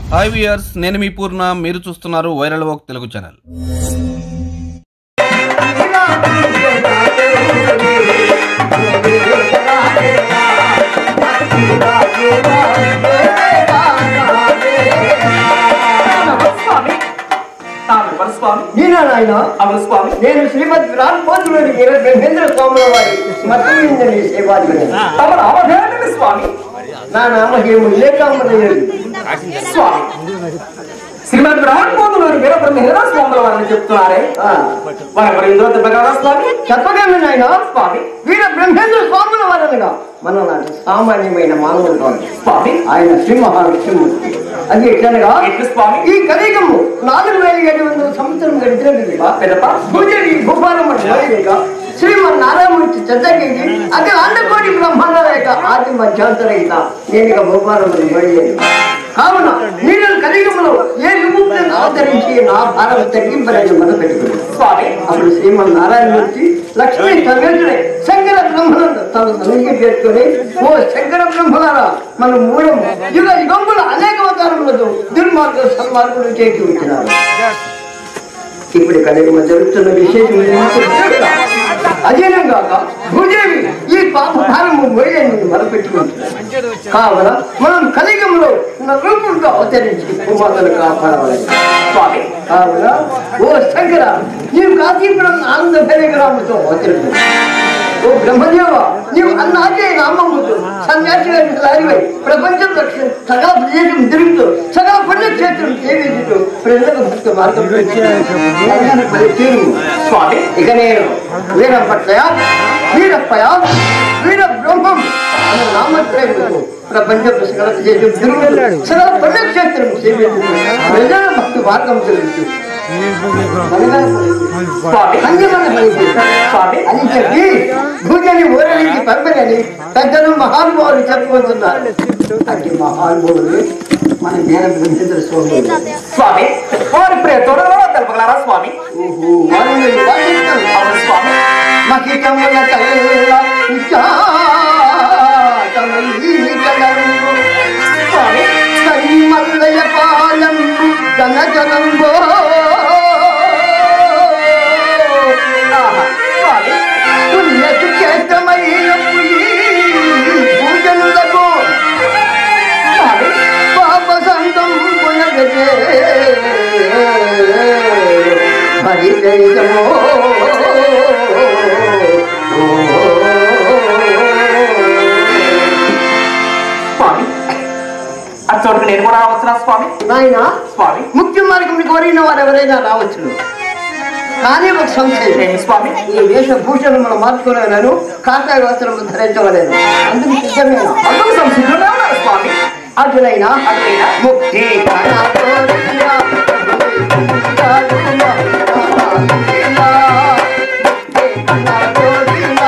Hi viewers నేను మీ పూర్ణ మీరు చూస్తున్నారు వైరల్ వాక్ తెలుగు ఛానల్ స్వామి తాను స్వామి మీనా నాయన అవును స్వామి నేను శ్రీమద్ రాజ్పోతులోని వీర బ్రహ్మేంద్ర స్వాముల వారి మతమిందని సేవాధిపతి తమ నామధేయుడు స్వామి నా నామహేము లేకామదేవుడు స్వామి శ్రీమద్ రామోదులోని వీరబ్రహ్మేంద్ర స్వాముల వారిని చెప్తున్నారే వారి మరి ఇందులో దిబ్బగలరా స్వామి చెప్పగలను నాయన స్వామి వీర బ్రహ్మేంద్ర స్వాముల వారనగా మన నాటి సామాన్యమైన మానవుడు కాదు స్వామి ఆయన శ్రీ మహావిష్ణుమూర్తి అది ఎట్లనగా ఎట్లు స్వామి ఈ కలియుగము నాలుగు వేల ఏడు వందల సంవత్సరం గడిచినది పెద్దపా భూదేవి భూపాలమ్మ పోయేక శ్రీమన్ నారాయణమూర్తి చంద్రగిరి అక్కడ అండకోటి బ్రహ్మాండ రేఖ ఆది మధ్యాంతరహిత నేను ఇక భూపాలమ్మని పోయేది కావున మీరు కలియుగంలో ఏ విముక్తిని ఆదరించి నా భారం తగ్గింపలని మొదలు పెట్టుకున్నాను స్వామి అప్పుడు శ్రీమన్ నారాయణమూర్తి లక్ష్మీ సమేతుడే శంకర బ్రహ్మలను తన సన్నిధి చేసుకుని ఓ శంకర బ్రహ్మలారా మన మూలం యుగ యుగముల అనేక అవతారములతో దుర్మార్గ సన్మార్గులు చేసి ఉంచినారు ఇప్పుడు కలియుగ జరుగుతున్న విశేషం ఏమిటంటే, అదేనం కాక భూదేవి ఈ పాప భారము మోయని మొదలుపెట్టుకుంటున్నారు కావున మనం కలియుగంలో ఉన్న రూపంతో అవతరించి భూమాతను కాపాడవాలి స్వామి కావున ఓ శంకర నీవు కాశీపురం ఆనంద గ్రామంతో అవతరించు ఓ బ్రహ్మదేవ నీవు అన్నాకే నామముతో సన్యాసి లారివై ప్రపంచం రక్షణ సగా ప్రదేశం తిరుగుతూ సగా పుణ్యక్షేత్రం సేవించుతూ ప్రజలకు భక్తి మార్గం తీరు స్వామి ఇక నేను వీరపట్లయ వీరప్పయ వీర బ్రహ్మం అనే నామత్రయముతో ప్రపంచ సకల చేసి తిరుగుతూ సకల పుణ్యక్షేత్రం సేవించుతూ ప్రజల భక్తి మార్గం తిరుగుతూ స్వామి అంజమన పలికి స్వామి అని చెప్పి భూజని ఊరలికి పంపినని పెద్దలు మహానుభావులు చెప్పుకుంటున్నారు అట్టి మహానుభావులు మన నేల బ్రహ్మేంద్ర స్వామి స్వామి వారి ప్రేతోడు తెలపగలరా స్వామి ఓహో, వారిని వాసిస్తాను. అవును స్వామి మహితముల కల్ల విచారమయ్యగలరు. స్వామి కరిమల్లయ పాలంబు ఘనజనంబో. ఆహా స్వామి పుణ్యసు చేతమయ్యపు ఈ పూజనులకు స్వామి పాప సంతం పునగజే హరిజయమో స్వామి ఆ చోటుకు నేను కూడా రావచ్చునా స్వామి నాయన స్వామి ముఖ్య మార్గం కోరిన వారు ఎవరైనా రావచ్చు కానీ ఒక సంశయం ఏమి స్వామి ఈ వేషభూషణం మనం మార్చుకోలేను కాకాయ వస్త్రం ధరించవలేదు అందుకు సిద్ధమేనా అందుకు సంసిద్ధులే ఉన్నారు స్వామి అటులైనా అటులైనా ముక్తి కనకోరిన కాదున కాదున ముక్తి కనకోరిన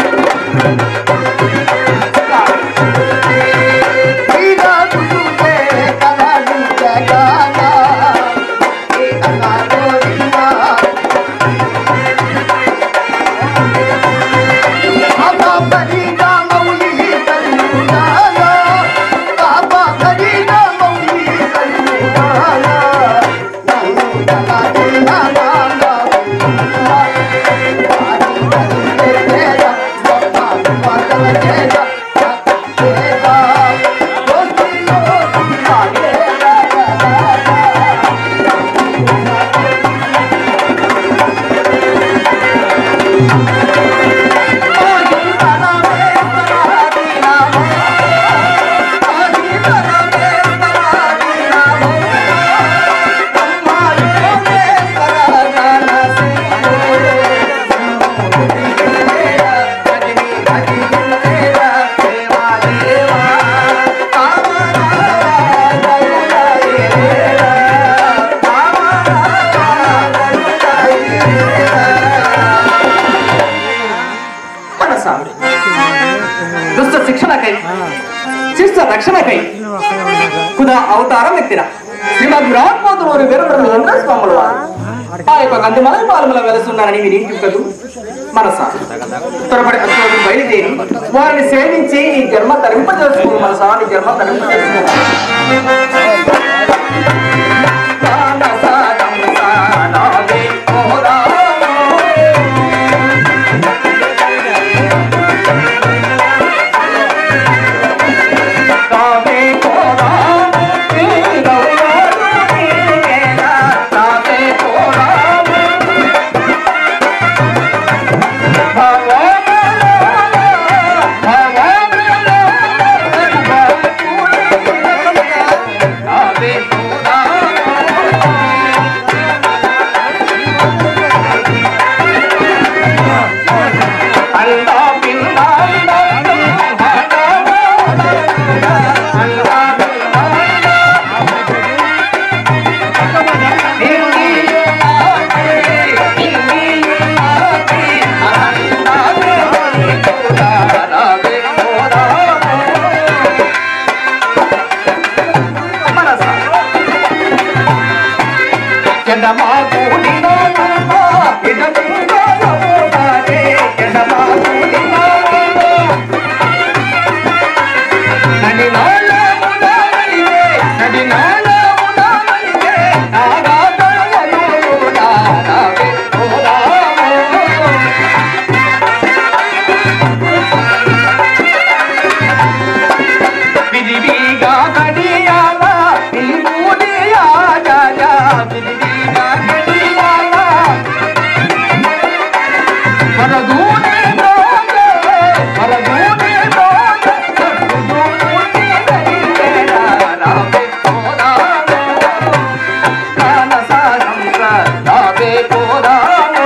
వీరా కుటుంబే కలగించగానా ముక్తి కనకోరిన బాబా పరిగా మౌలి కరుణాలా బాబా పరిగా మౌలి కరుణాలా నన్ను తలదినాలా మనసా దుష్ట శిక్షణకై శిష్ట రక్షణకై కుదా అవతారం ఎత్తిన శ్రీమద్ విరాట్పోతులూరి వీరబ్రహ్మేంద్ర స్వాముల వారు ఆ యొక్క గంధమల పాలముల వెలసున్నారని విని కదు మనసా త్వరపడి అసలు బయలుదేరి వారిని సేవించి నీ జన్మ తరింపజేసుకో మనసా నీ జన్మ తరింపజేసుకో విధివిగా కడియాల విభూదియా జాజా విధివిగా కడియాల వరదూనే దోజే వరదూనే దోజే వరదూనే దరివేరా రావే పోదాము కానసాగంక రావే పోదాము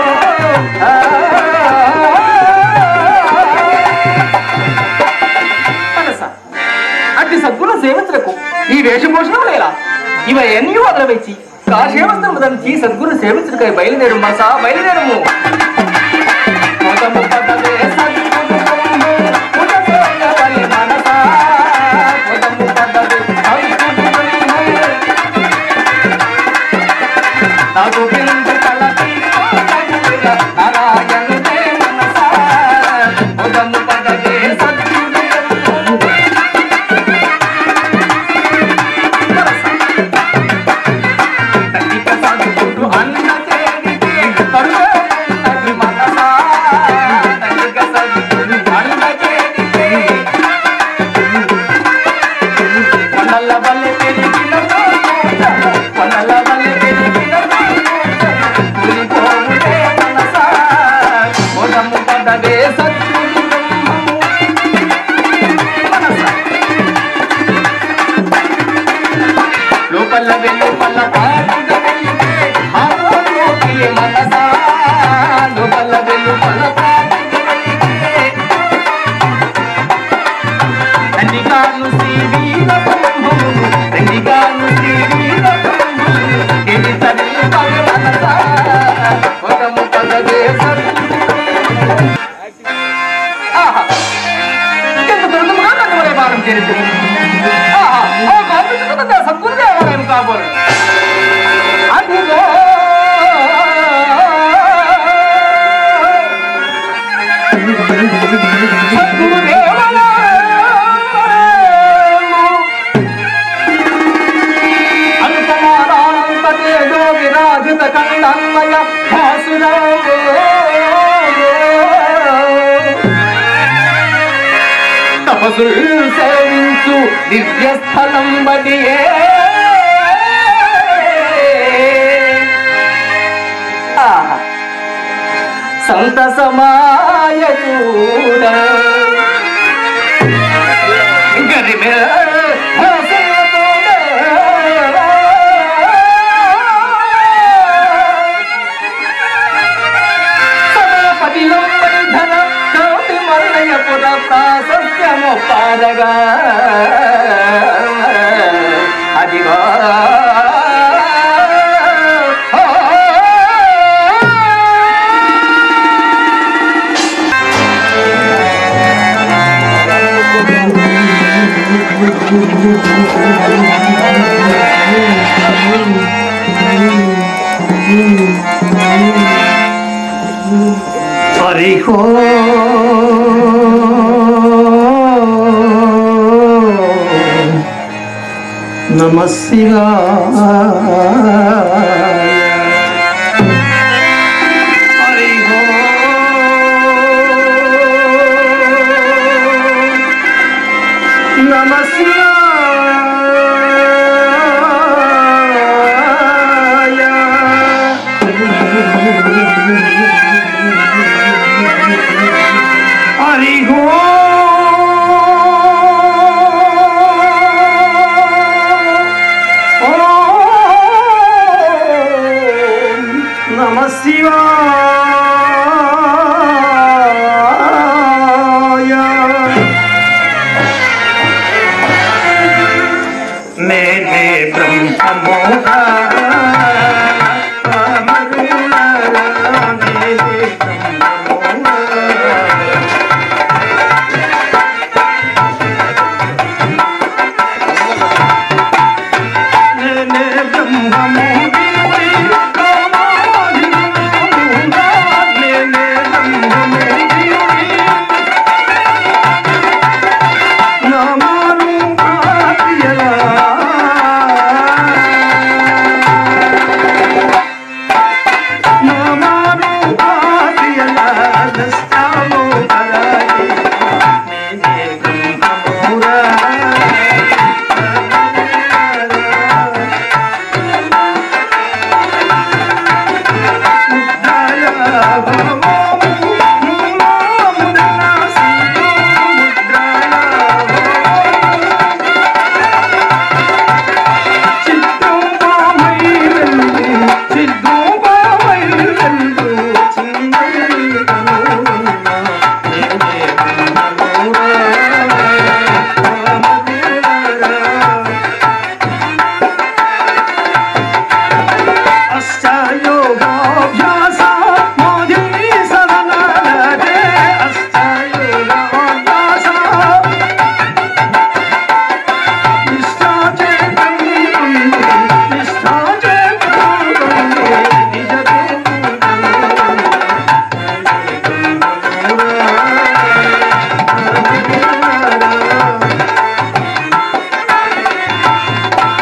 మనసా అట్టి సద్గుణ సేవకులకు ఈ వేషభూషణం లేలా ఇవన్నీ వదలవచ్చి కాశేవస్త్రము ధరించి సద్గురు సేవించుడికై బయలుదేరు మనసా బయలుదేరము మొదము పదవే సద్గురువు, ఉదసోయవలి మనసా. మొదము పదవే సద్గురువు, నాకు బిందు కలకి నారాయణుడే మనసా. మొదము పదవే సద్గురువు, తల్లిక సద్గురు అన్న చేరితే కరుణన్నది మనసా. తల్లిక సద్గురు అన్న చేరితే కొండల వల్లె పెరిగిన తోట, కొండల వల్లె పెరిగిన తోట, కూలిపోవుటే మనసా. మొదము పదవే సద్గురు బ్రహ్మము. మనసా లోపల వెలుపల పాటుగా వెళ్తే ఆలోకి మనసా లోపల వెలుపల పాటుగా వెళ్తే తండ్రిగాను శ్రీవీర బ్రహ్మము తండ్రిగాను శ్రీవీర బ్రహ్మము ఇది తల్లి పలు మనసా పదము పదవే ఆహా ఎంత దుర్గముగా నన్ను భారం చేరుతుంది ఆహా ఓ గోపికృత సద్గురు దేవాలయం కాబోలు అదిగో సద్గురు అంతమానానంత తేజో విరాజిత కండన్మయ భాసురావో తపసుల్ సేవించు దివ్యస్థలం బడియే ఆహా. సంతసమాయ చూడ గరిమే పదిలంబైధన కోటి మల్లయ్యపుర ప్రాశస్యము పారగా అదిగో హరి హో నమ శివాయ హరి హో నమ హరి హో నమ శివాయ मेरे ब्रह्म मोहा मेरे ब्रह्म मोहा मेरे ब्रह्म मोही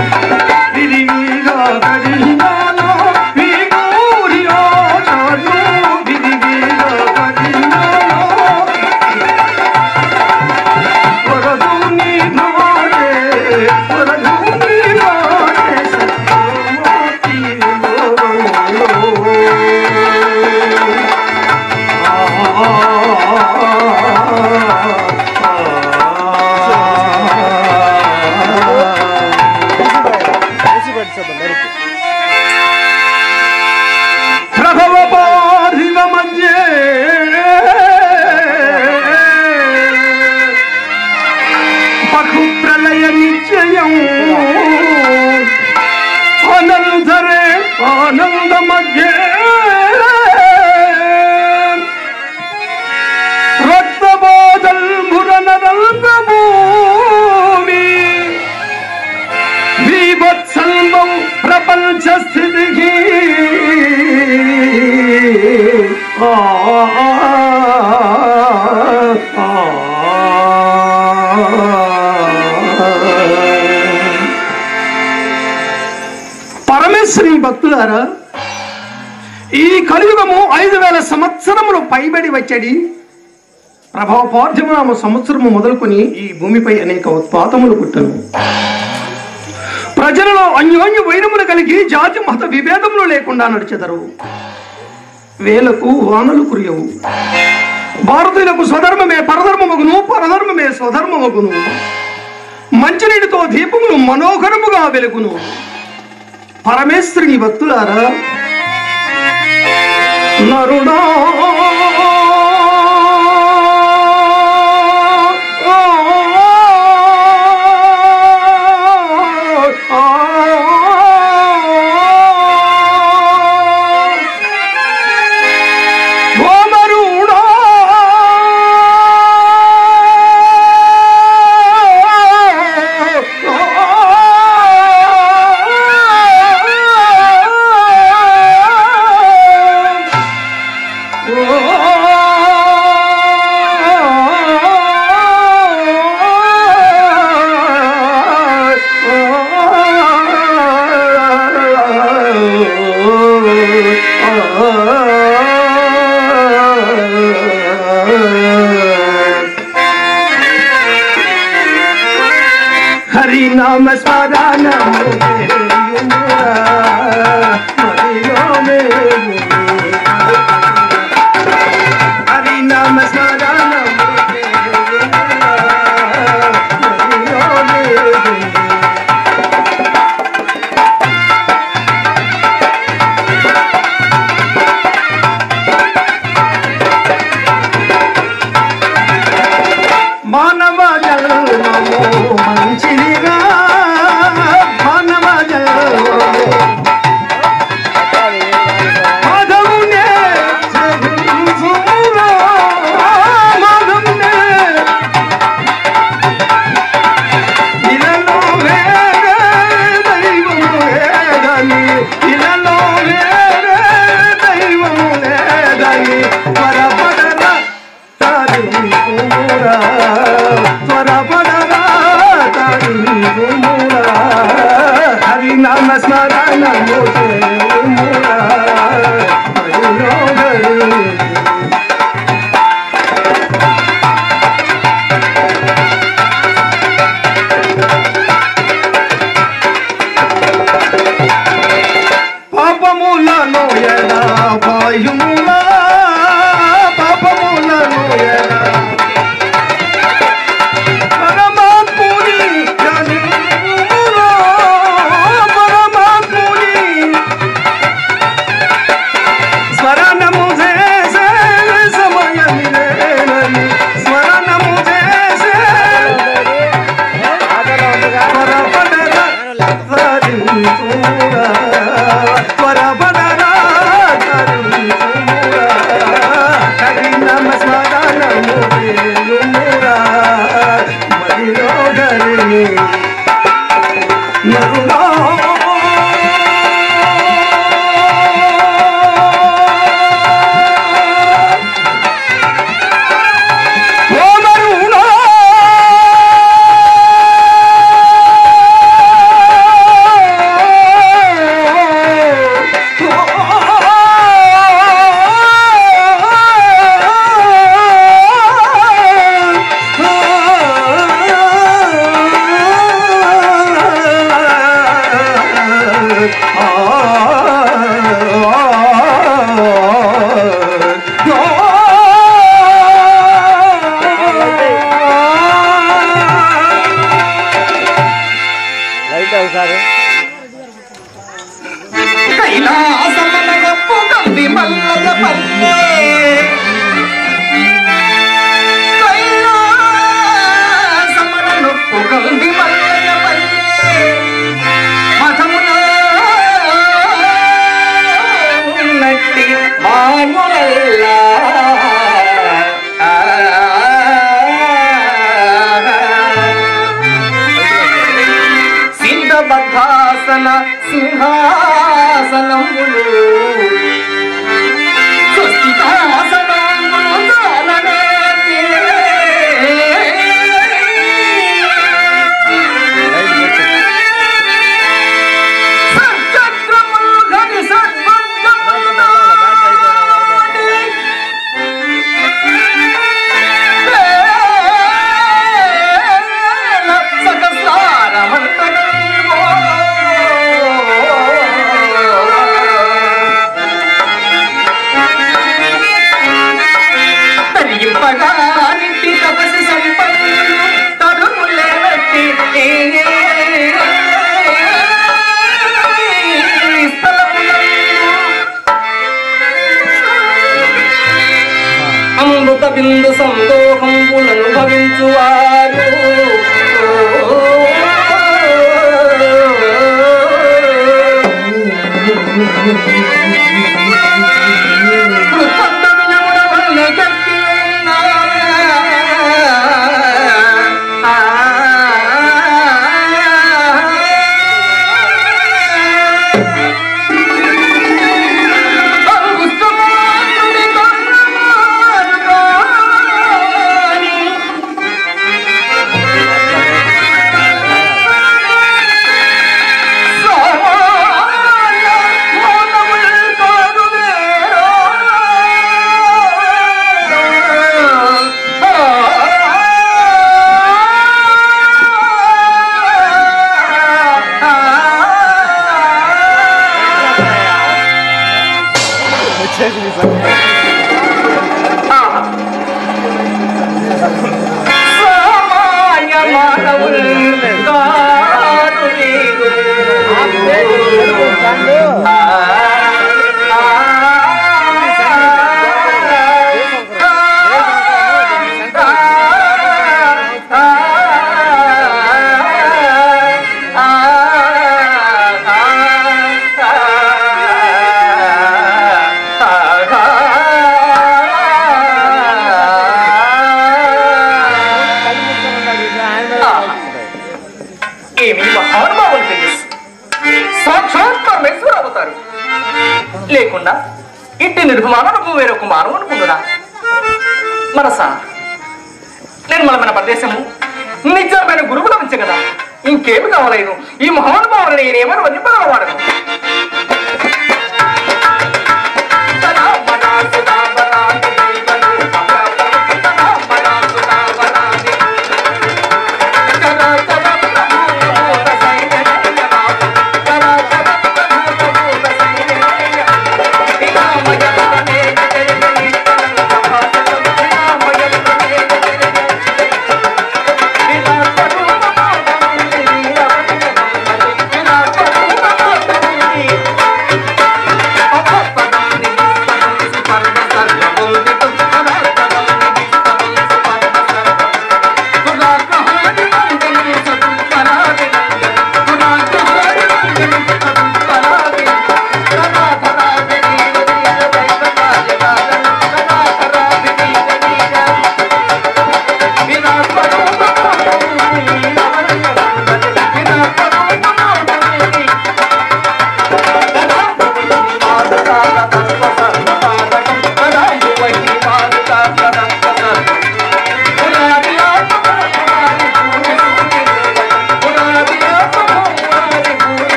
విరివిగా కదిలినాను వీగూరి ఆటలు విరివిగా కదిలినాను వరదు నీ నాడే వరదు నీ నాడే సత్యమూర్తి ప్రభవ పార్థివ మధ్యే బహు ప్రళయ నిశ్చయం అనంతరే ఆనంద మధ్యే రక్తబోధల్ మురనరంత భూమి బీభత్సల్మం ప్రపంచ స్థితికి ఆ, ఆ, ఆ, పరమేశ్వరి భక్తులారా ఈ కలియుగము ఐదు వేల సంవత్సరములు పైబడి వచ్చడి ప్రభావ పార్థిమనామ సంవత్సరము మొదలుకొని ఈ భూమిపై అనేక ఉత్పాతములు పుట్టను ప్రజలలో అన్యోన్య వైరములు కలిగి జాతి మత విభేదములు లేకుండా నడిచెదరు వేలకు వానలు కురియవు భారతీయులకు స్వధర్మమే పరధర్మమగును పరధర్మమే స్వధర్మమగును మంచినీటితో దీపములు మనోహరముగా వెలుగును పరమేశ్వరుని భక్తులారా నరుడా ఓమరుడా హరి నామ స్మరణ హరి నామ స్మరణ మానవ జన్మము మంచిదిగా మానవ జన్మము మాధవునే సగుణమురా, మాధవునే. ఇలలో వేరే దైవము లేదని, ఇలలో వేరే దైవము లేదని త్వరపడరా తరింపుమురా, త్వరపడరా తరింపుమురా. హరినామ స్మరణము చేయుమురా, హరిలోహరి. పాపములను ఎడా పాయుములా పాపములను ఎడా పరమాత్ముని జనిములా పరమాత్ముని స్మరణము చేసే సమయమిదేనని స్మరణము చేసే త్వరపడరా తరించుమురా, త్వరపడరా తరించుమురా. హరినామ స్మరణము చేయుమురా, మదిలో గరిని నరుడా ఓ నరుడా కైలాసమన గొప్ప కంది మల్లయ పల్లె కైలాసమన నొప్పు కంది మల్లయ పల్లె మఠమున ఉన్నట్టి మానులల్లా సిద్ధబద్ధాసన సింహాసనములు స్వస్తికాసనములు జాలనేతి. సత్యక్రములు ఘని సద్భుజములు నాటి. అమృత బిందు సందోహంబులను భవించువారు కృతజ్ఞ వినముడవలె కట్టియున్న. అంగుష్టమాత్రుడి కన్నమారుగాని. సామాన్య మానవులు కాదు నేరో. సామాన్య మానవులు కాదు నీవు. ఆ, ఆ, ఏమి మహానుభావులు తేజస్సు సాక్షాత్ పరమేశ్వర అవుతారు లేకుండా ఇంటి నిర్భమానకు వేరొక మానవు అనుకుంటున్నా మనసా నిర్మలమైన ప్రదేశము నిజమైన గురువుల ఉంచే కదా ఇంకేమి కావలేదు ఈ మహానుభావులు నేనేమని వర్ణిపగలవాడను Thank you.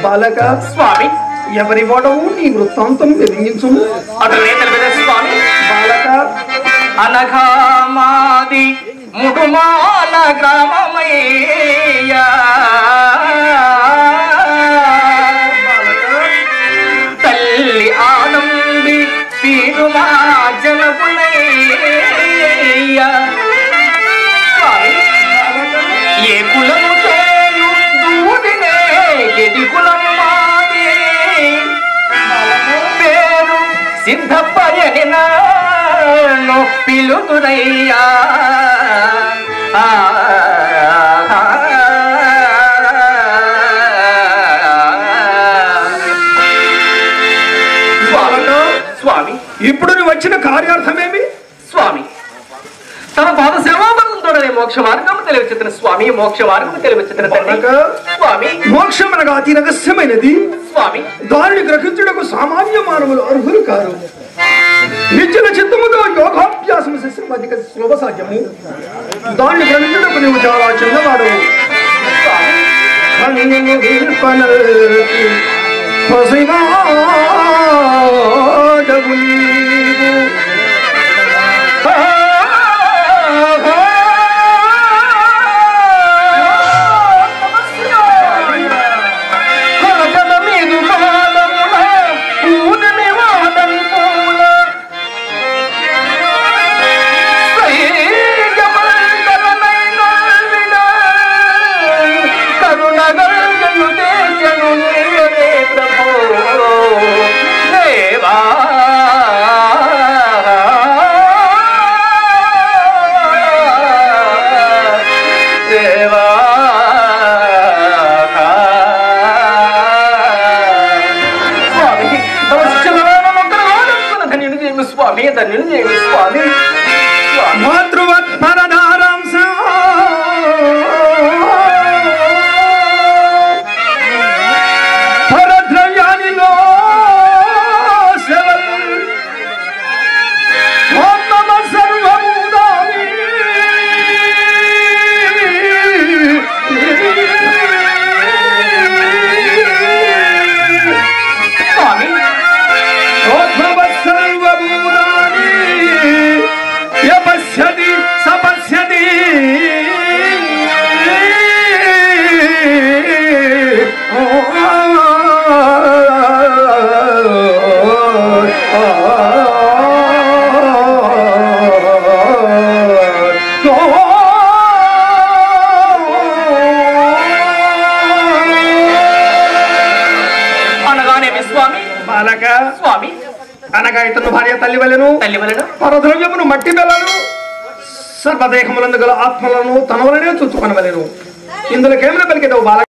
బాలక స్వామి ఎవరి వాడవు నీ వృత్తాంతం వెలిగించుము అతనే తెలిపిన స్వామి బాలక అనగా మాది ముడుమాల గ్రామమయ్యా తల్లి ఆనంది పీరుమా జలపులయ్యా స్వామి ఏ కులము చేయు దూదినే ఎది కులం మాది పేరు సిద్ధపయని నన్ను పిలుతురయ్యా ఆ, స్వామి స్వామి ఇప్పుడు నువ్వు వచ్చిన కార్యార్థమేమి స్వామి తమ పాద సేవాబంధంతో మోక్ష మార్గం తెలివచ్చిన స్వామి మోక్ష మార్గం తెలివచ్చిన బాలక స్వామి మోక్షం అనగా అతి రహస్యమైనది స్వామి దానిని గ్రహించుటకు సామాన్య మానవులు అర్హులు కారు నిశ్చల చిత్తముతో యోగాభ్యాసం చేసిన అధిక సులభ సాధ్యము దాన్ని గ్రహించుటకు నువ్వు చాలా చిన్నవాడవు కన్నులు వీర్పనల్కి పసివాడవు నీవు. కనకల మీదు కాలమున పూనమి వాదం పూల సైర్యమంగళమైన విన కరుణగల్గను దేశను నీవే ప్రభో దేవా దేవా స్వామి నమస్కారం ధన్యుని చేయము స్వామి ధన్యుని చేయము స్వామి స్వామి మాతృవత్పరదారాంశ పరద్రవ్యానిలో శవల్ మమ సర్వముదామి స్వామి ప్రోద్భవ సర్వభూతాని యపశ్యతి సపశ్యతి అనగానేమి స్వామి బాలక స్వామి అనగా ఇతను భార్య తల్లి వలెను తల్లి వలన పరద్రవ్యమును మట్టి బెల్లను సర్వదేహములందు గల ఆత్మలను తన వలనే చూచుకొనవలెను ఇందులో కేమన పలికేదవు బాల